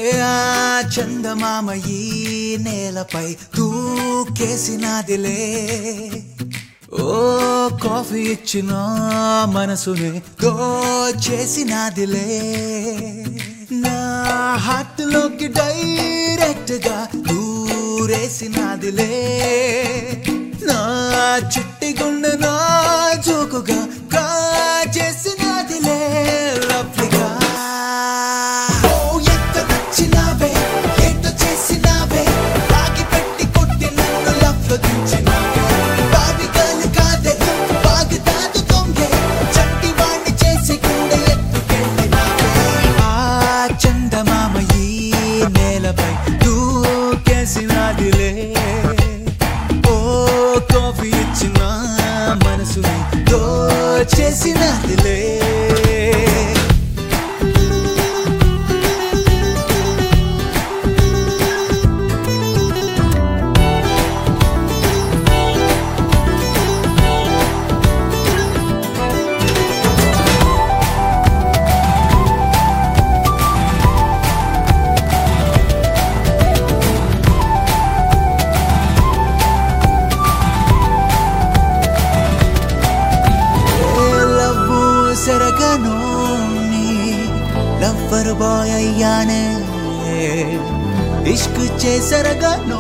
ఆ చందమామ ఈ నేలపై దూకేసినాదిలే ఓ కాఫీ ఇచ్చిన మనసుని దోచేసినాదిలే నా హార్ట్లోకి డైరెక్ట్ గా దూరేసినాదిలే నా చిట్టి గుండె నా జోకుగా కాజేసినాదిలే లవ్లీగా ఓ ఎంత నచ్చినావే ఏంటో చేసినావే రాగి పెట్టి కొట్టి నన్ను లవ్లో దించినావే బావి గాలి కాదే బాగుతాదు దొంగే చంటి వాణ్ణి చేసి గుండె ఎత్తుకెళ్ళినావే ఆ చందమామ ఈ నేలపై దూకేసినాదిలే ఓ కాఫీ ఇచ్చిన మనసుని దోచేసినదిలే లవ్వు సెరగను లవ్వర్ బాయ్ అయ్యానే ఇష్క్ చేసరగను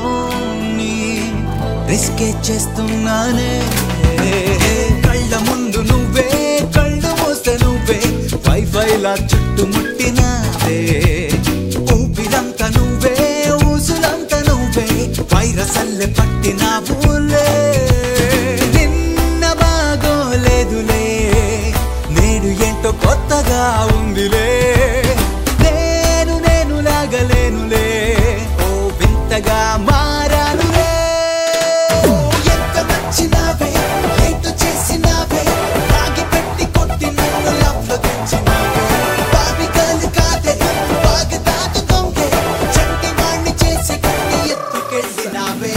రిస్కే చేస్తున్నానే కళ్ళ ముందు నువ్వే కళ్ళు మూస్తే నువ్వే వైఫై లా చుట్టుముట్టినావే ఊపిరంతా నువ్వే ఊసులంతా నువ్వే వైరస్ అల్లె పట్టినావులే నిన్న బాగోలేదులే నేడు ఏంటో కొత్తగా ఉందిలే నేను నేను లాగలేనులే ఓ వింతగా మారానులే ఓ ఎంత నచ్చినావే ఏంటో చేసినావే రాగి పెట్టి కొట్టి నన్ను లవ్లో తెచ్చినావే బావి గాలి కాదే బాగుతాదు దొంగే చంటి వాణ్ణి చేసి కొట్టి ఎత్తుకెళ్ళినావే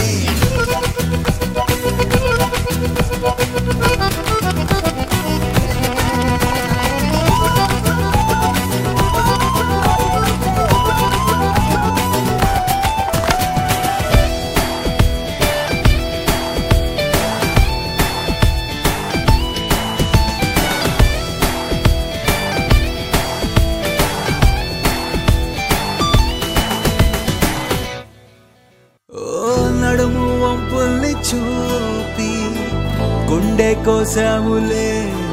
ఓ నడుము వంపుల్ని చూపి గుండె కోసాములే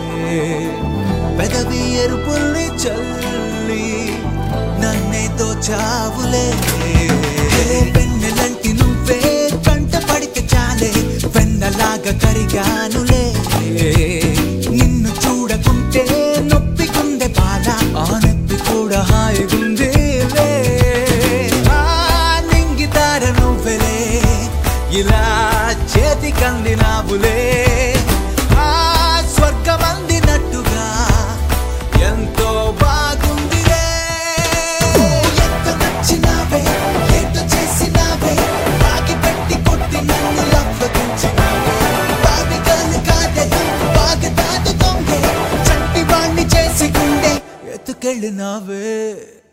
పెదవి ఎరుపుల్ని చల్లి నన్నే దోచావులే పెన్నెలంటి నువ్వే కంట పడితే చాలే వెన్నలాగా కరిగానులే నిన్ను చూడకుంటే నొప్పి గుండె బాధ ఆ నొప్పి కూడా హాయిగుందిలే ఆ నింగితార నువ్వెలే ఇలా చేతి కందినావులే ఆ స్వర్గం అందినట్టుగా ఎంతో బాగుందిలే ఎంత నచ్చినావే ఎంత చేసినావే రాగి పెట్టి కొట్టి నన్ను లవ్లో దించినావే బావి గాలి కాదే బాగుతాదు దొంగే చంటి వాణ్ణి చేసి గుండె ఎత్తుకెళ్ళినావే